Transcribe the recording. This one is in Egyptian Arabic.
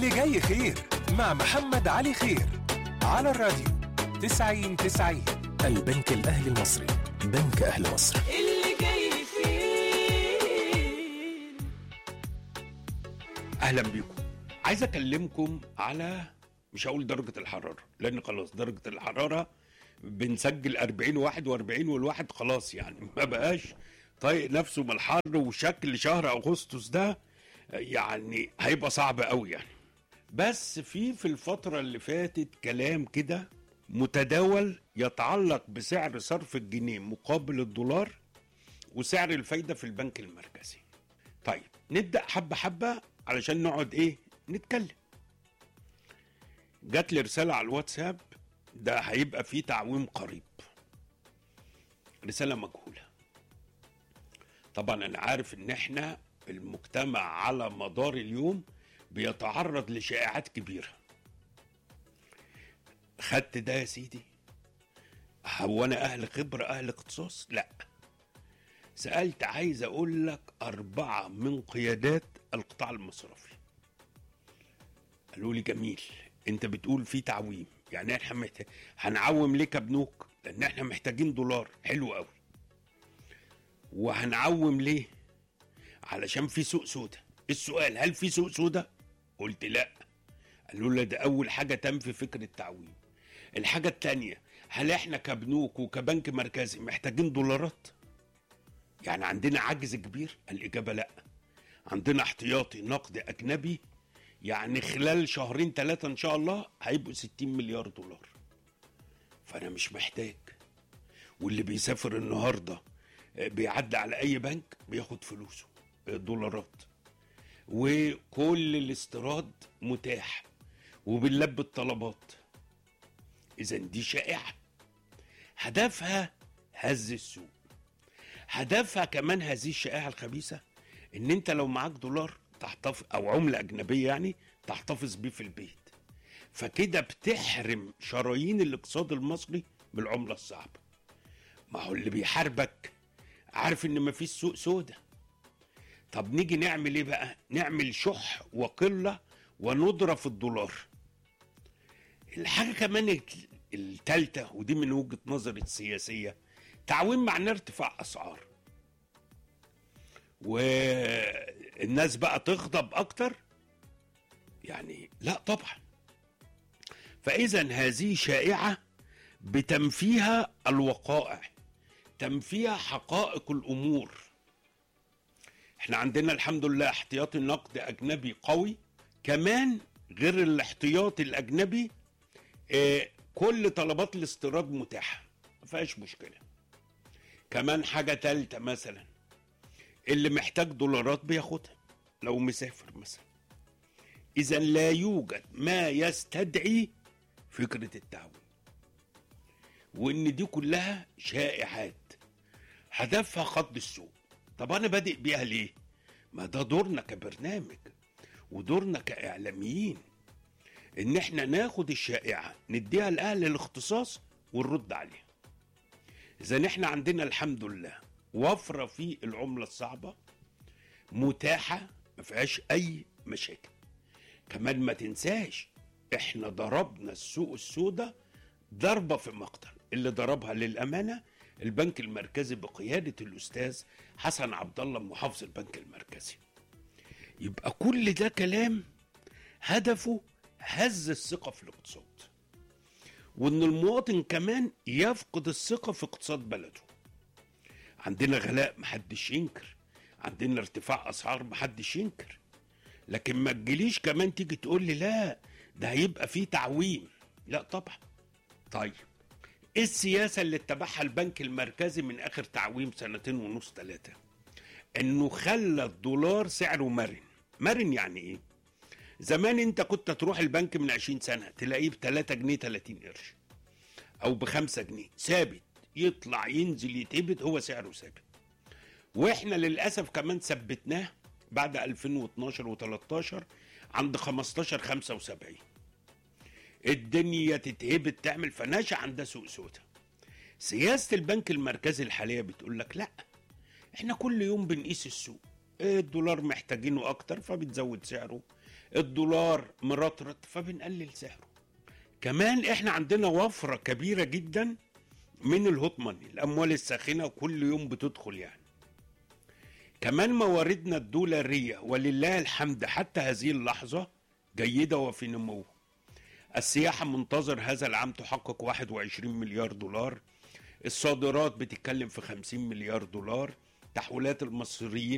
اللي جاي خير مع محمد علي خير على الراديو 90 90 البنك الأهلي المصري بنك أهل مصر اللي جاي فيه اهلا بيكم عايز اكلمكم على مش هقول درجه الحراره لان خلاص درجه الحراره بنسجل 40 و41 والواحد خلاص يعني ما بقاش طايق نفسه من الحر وشكل شهر اغسطس ده يعني هيبقى صعب قوي يعني بس في في الفتره اللي فاتت كلام كده متداول يتعلق بسعر صرف الجنيه مقابل الدولار وسعر الفايده في البنك المركزي طيب نبدا حبه حبه علشان نقعد ايه نتكلم جات لي رساله على الواتساب ده هيبقى فيه تعويم قريب رساله مجهوله طبعا انا عارف ان احنا المجتمع على مدار اليوم بيتعرض لشائعات كبيره خدت ده يا سيدي هو انا اهل خبره اهل اختصاص لا سألت عايز أقول لك أربعة من قيادات القطاع المصرفي قالوا لي جميل أنت بتقول في تعويم يعني احنا محتاج هنعوم ليه كبنوك لأن احنا محتاجين دولار حلو قوي وهنعوم ليه علشان في سوق سودا السؤال هل في سوق سودا قلت لا قالوا لي ده أول حاجة تنفي فكرة التعويم الحاجة التانية هل احنا كبنوك وكبنك مركزي محتاجين دولارات يعني عندنا عجز كبير الإجابة لا عندنا احتياطي نقد أجنبي يعني خلال شهرين ثلاثة إن شاء الله هيبقوا 60 مليار دولار فأنا مش محتاج واللي بيسافر النهاردة آه، بيعدي على أي بنك بياخد فلوسه آه، دولارات وكل الاستيراد متاح وبنلبي الطلبات إذا دي شائعة هدفها هز السوق هدفها كمان هذه الشائعه الخبيثه ان انت لو معاك دولار تحتفظ او عمله اجنبيه يعني تحتفظ بيه في البيت فكده بتحرم شرايين الاقتصاد المصري بالعمله الصعبه ما هو اللي بيحاربك عارف ان مفيش سوق سودا طب نيجي نعمل ايه بقى نعمل شح وقله وندره في الدولار الحاجه كمان الت- التالتة ودي من وجهه نظري السياسيه تعويم معناه ارتفاع اسعار والناس بقى تغضب اكتر يعني لا طبعا فاذا هذه شائعه بتنفيها الوقائع تنفيها حقائق الامور احنا عندنا الحمد لله احتياطي نقد اجنبي قوي كمان غير الاحتياطي الاجنبي اه كل طلبات الاستيراد متاحه ما فيهاش مشكله كمان حاجة تالتة مثلا اللي محتاج دولارات بياخدها لو مسافر مثلا إذا لا يوجد ما يستدعي فكرة التعويم وإن دي كلها شائعات هدفها خض السوق طب أنا بادئ بيها ليه؟ ما ده دورنا كبرنامج ودورنا كإعلاميين إن إحنا ناخد الشائعة نديها لأهل الاختصاص ونرد عليها اذا احنا عندنا الحمد لله وفره في العمله الصعبه متاحه ما فيهاش اي مشاكل كمان ما تنساش احنا ضربنا السوق السوداء ضربه في مقتل اللي ضربها للامانه البنك المركزي بقياده الاستاذ حسن عبد الله محافظ البنك المركزي يبقى كل ده كلام هدفه هز الثقه في الاقتصاد وان المواطن كمان يفقد الثقه في اقتصاد بلده عندنا غلاء محدش ينكر عندنا ارتفاع اسعار محدش ينكر لكن ما تجيليش كمان تيجي تقول لي لا ده هيبقى فيه تعويم لا طبعا طيب ايه السياسه اللي اتبعها البنك المركزي من اخر تعويم سنتين ونص ثلاثه انه خلى الدولار سعره مرن مرن يعني ايه زمان انت كنت تروح البنك من 20 سنه تلاقيه ب 3 جنيه 30 قرش او ب 5 جنيه ثابت يطلع ينزل يتهبط هو سعره ثابت واحنا للاسف كمان ثبتناه بعد 2012 و13 عند 15 75 الدنيا تتهبط تعمل فناشا عندها سوق سودا سياسه البنك المركزي الحاليه بتقول لك لا احنا كل يوم بنقيس السوق الدولار محتاجينه اكتر فبتزود سعره الدولار مرطرط فبنقلل سعره كمان احنا عندنا وفرة كبيرة جدا من الهوت ماني الاموال الساخنة كل يوم بتدخل يعني كمان مواردنا الدولارية ولله الحمد حتى هذه اللحظة جيدة وفي نمو السياحة منتظر هذا العام تحقق 21 مليار دولار الصادرات بتتكلم في 50 مليار دولار تحويلات المصريين